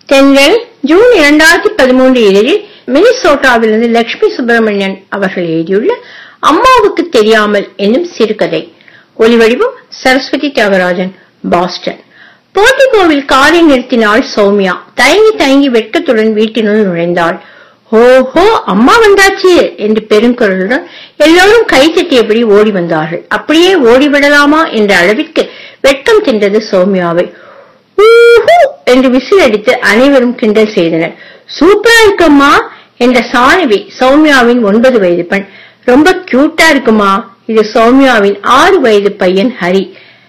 தென்றல் ஜூன் இரண்டாயிரத்தி பதிமூன்று இதழில் மினிசோட்டாவிலிருந்து லட்சுமி சுப்பிரமணியன் அவர்கள் எழுதியுள்ள அம்மாவுக்கு தெரியாமல் என்னும் சிறுகதை ஒலிவடிவம் சரஸ்வதி தியாகராஜன் பாஸ்டன் போர்டிகோவில் காரை நிறுத்தினாள் சௌமியா தயங்கி தயங்கி வெட்கத்துடன் வீட்டினுள் நுழைந்தாள் ஓஹோ அம்மா வந்தாச்சு என்று பெருங்குரலுடன் எல்லோரும் கை தட்டியபடி ஓடி வந்தார்கள் அப்படியே ஓடிவிடலாமா என்ற அளவிற்கு வெட்கம் தின்றது சௌமியாவை ஊஹூ என்று விசில் அடித்து அனைவரும் கிண்டல் செய்தனர் சூப்பரா இருக்குமா என்ற சாணவி சௌமியாவின் ஒன்பது வயது பெண் ரொம்ப கியூட்டா இருக்குமா இது சௌமியாவின் ஆறு வயது பையன் ஹரி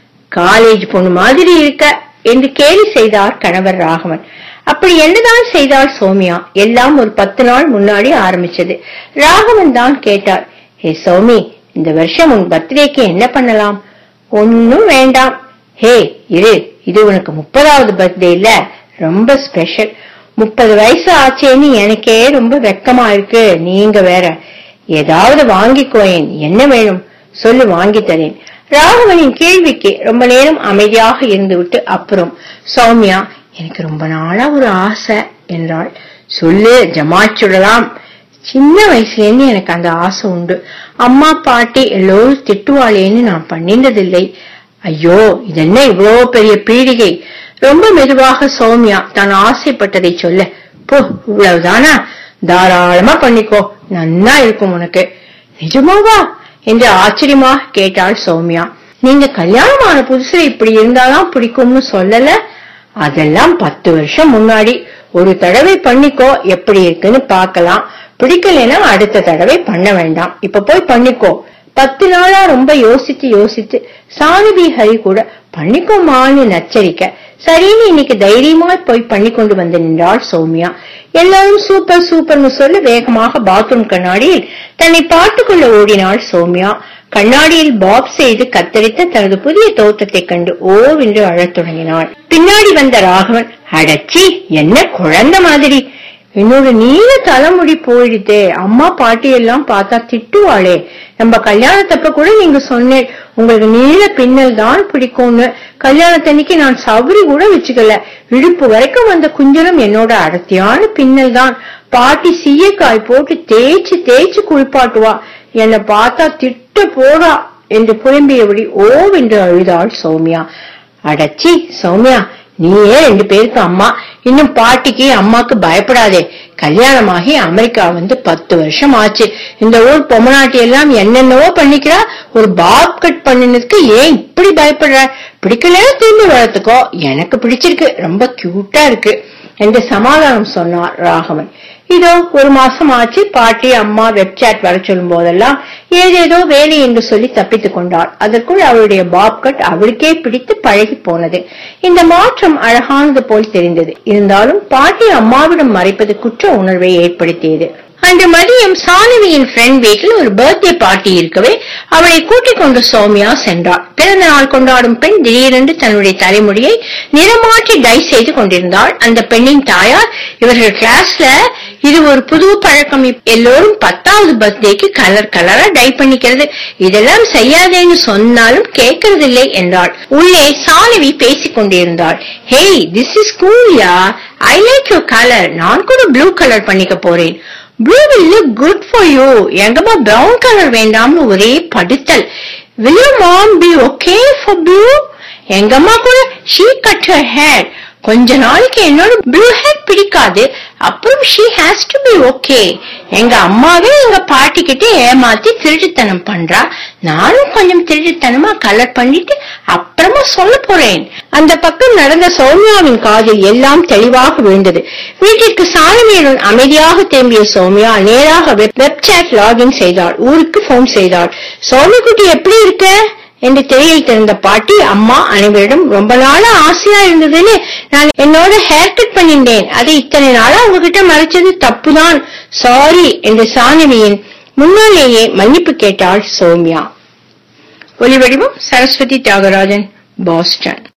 காலேஜ் பொண்ணு மாதிரி இருக்க என்று கேலி செய்தார் கணவர் ராகவன் அப்படி என்னதான் செய்தாள் சௌமியா எல்லாம் ஒரு பத்து நாள் முன்னாடி ஆரம்பிச்சது ராகவன் தான் கேட்டார் ஹே சௌமி இந்த வருஷம் உன் பர்த்டேக்கு என்ன பண்ணலாம் ஒன்னும் வேண்டாம் ஹே இரு இது உனக்கு முப்பதாவது பர்த்டே இல்ல ரொம்ப ஸ்பெஷல் முப்பது வயசு ஆச்சேன்னு எனக்கே ரொம்ப வெக்கமா இருக்கு நீங்க வேற ஏதாவது வாங்கிக்கோயேன் என்ன வேணும் சொல்லு வாங்கி தரேன் ராகவனின் கேள்விக்கு ரொம்ப நேரம் அமைதியாக இருந்துவிட்டு அப்புறம் சௌமியா எனக்கு ரொம்ப நாளா ஒரு ஆசை என்றாள் சொல்லு ஜமாச்சுடலாம் சின்ன வயசுல இருந்து எனக்கு அந்த ஆசை உண்டு அம்மா பாட்டி எல்லோரும் திட்டுவாளேன்னு நான் பண்ணினதில்லை ஐயோ இதென்ன இவ்வளோ பெரிய பீடிகை ரொம்ப மெதுவாக சௌமியா தான் ஆசைப்பட்டதை சொல்ல போ இவ்வளவுதானா தாராளமா பண்ணிக்கோ நன்னா இருக்கும் உனக்கு நிஜமாவா என்று ஆச்சரியமாக கேட்டாள் சௌமியா நீங்க கல்யாணமான புதுசுல இப்படி இருந்தாதான் பிடிக்கும்னு சொல்லல அதெல்லாம் பத்து வருஷம் முன்னாடி ஒரு தடவை பண்ணிக்கோ எப்படி இருக்குன்னு பார்க்கலாம் பிடிக்கலைன்னா அடுத்த தடவை பண்ண வேண்டாம் இப்ப போய் பண்ணிக்கோ பத்து நாளா ரொம்ப யோசித்து யோசித்து சானுபி ஹரி கூட பண்ணிக்கோமான்னு நச்சரிக்க சரின்னு இன்னைக்கு தைரியமா போய் பண்ணி கொண்டு வந்து நின்றாள் சௌமியா எல்லாரும் சூப்பர் சூப்பர்னு சொல்ல வேகமாக பாத்ரூம் கண்ணாடியில் தன்னை பார்த்துக்கொள்ள ஓடினாள் சௌமியா கண்ணாடியில் பாப் செய்து கத்தரித்த தனது புதிய தோற்றத்தைக் கண்டு ஓவென்று அழத் தொடங்கினாள் பின்னாடி வந்த ராகவன் அடச்சி என்ன குழந்தை மாதிரி என்னோட நீல தலைமுடி போயிடுதே அம்மா பாட்டி எல்லாம் பார்த்தா திட்டுவாளே நம்ம கல்யாணத்தப்ப கூட நீங்க சொன்னேன் உங்களுக்கு நீல பின்னல் தான் பிடிக்கும்னு கல்யாணத்தன்னைக்கு நான் சவுரி கூட வச்சுக்கல இடுப்பு வரைக்கும் வந்த குஞ்சலம் என்னோட அடர்த்தியான பின்னல் தான் பாட்டி சீயக்காய் போட்டு தேய்ச்சு தேய்ச்சு குளிப்பாட்டுவா என்னை பார்த்தா திட்ட போறா என்று புலம்பியபடி ஓவென்று அழுதாள் சௌமியா அடச்சி சௌமியா நீயே ரெண்டு பேருக்கு அம்மா இன்னும் பாட்டிக்கு அம்மாக்கு பயப்படாதே கல்யாணமாகி அமெரிக்கா வந்து பத்து வருஷம் ஆச்சு இந்த ஊர் பொம்மநாட்டி எல்லாம் என்னென்னவோ பண்ணிக்கிறா ஒரு பாப் கட் பண்ணினதுக்கு ஏன் இப்படி பயப்படுற பிடிக்கலன்னா திரும்பி வளர்த்துக்கோ எனக்கு பிடிச்சிருக்கு ரொம்ப கியூட்டா இருக்கு என்று சமாதானம் சொன்னார் ராகவன் இதோ ஒரு மாசம் ஆச்சு பாட்டி அம்மா வெப்சாட் வர சொல்லும் போதெல்லாம் ஏதேதோ வேலை என்று சொல்லி தப்பித்துக் கொண்டாள் அதற்குள் அவளுடைய பாப் கட் அவளுக்கே பிடித்து பழகி போனது இந்த மாற்றம் அழகானது போல் தெரிந்தது இருந்தாலும் பாட்டி அம்மாவிடம் மறைப்பது குற்ற உணர்வை ஏற்படுத்தியது அன்று மதியம் சாலினியின் ஃப்ரெண்ட் வீட்டில் ஒரு பர்த்டே பார்ட்டி இருக்கவே அவளை கூட்டிக் கொண்டு சௌமியா சென்றாள் பிறந்த நாள் கொண்டாடும் பெண் திடீரென்று தன்னுடைய தலைமுடியை நிறமாற்றி டை செய்து கொண்டிருந்தாள் அந்த பெண்ணின் தாயார் இவர்கள் கிளாஸ்ல இது ஒரு புது பழக்கம் எல்லோரும் பத்தாவது பர்த்டேக்கு கலர் கலரா டை பண்ணிக்கிறது இதெல்லாம் செய்யாதேன்னு சொன்னாலும் கேட்கறதில்லை என்றாள் உள்ளே சாலிவி பேசிக் கொண்டிருந்தாள் ஹேய் திஸ் இஸ் கூல்யா ஐ லைக் யூ கலர் நான் கூட ப்ளூ கலர் பண்ணிக்க போறேன் blue will look good for you எங்கம்மா பிரவுன் கலர் வேண்டாம்னு ஒரே படுத்தல் will you mom be okay for blue எங்கம்மா கூட ஷீ கட் ஹர் ஹேர் கொஞ்ச நாளைக்கு என்னோட ப்ளூ ஹேர் பிடிக்காது அப்புறம் she has to be okay எங்க அம்மாவே எங்க பாட்டி கிட்ட ஏமாத்தி திருட்டுத்தனம் பண்றா நானும் கொஞ்சம் திருட்டுத்தனமா கலர் பண்ணிட்டு அப்புறமா சொல்ல போறேன் அந்த பக்கம் நடந்த சௌமியாவின் காதில் எல்லாம் தெளிவாக விழுந்தது வீட்டிற்கு சாலமியுடன் அமைதியாக திரும்பிய சௌமியா நேராக வெப்சாட் லாகின் செய்தாள் ஊருக்கு போன் செய்தாள் சௌமி குட்டி எப்படி இருக்க என்று திரையில் திறந்த பாட்டி அம்மா அனைவரிடம் ரொம்ப நாளா ஆசையா இருந்ததுன்னு நான் என்னோட ஹேர் கட் பண்ணிட்டேன் அதை இத்தனை நாளா உங்ககிட்ட மறைச்சது தப்புதான் சாரி என்று சானிவியின் முன்னாலேயே மன்னிப்பு கேட்டாள் சௌமியா ஒலிவடிவம் சரஸ்வதி தியாகராஜன் பாஸ்டன்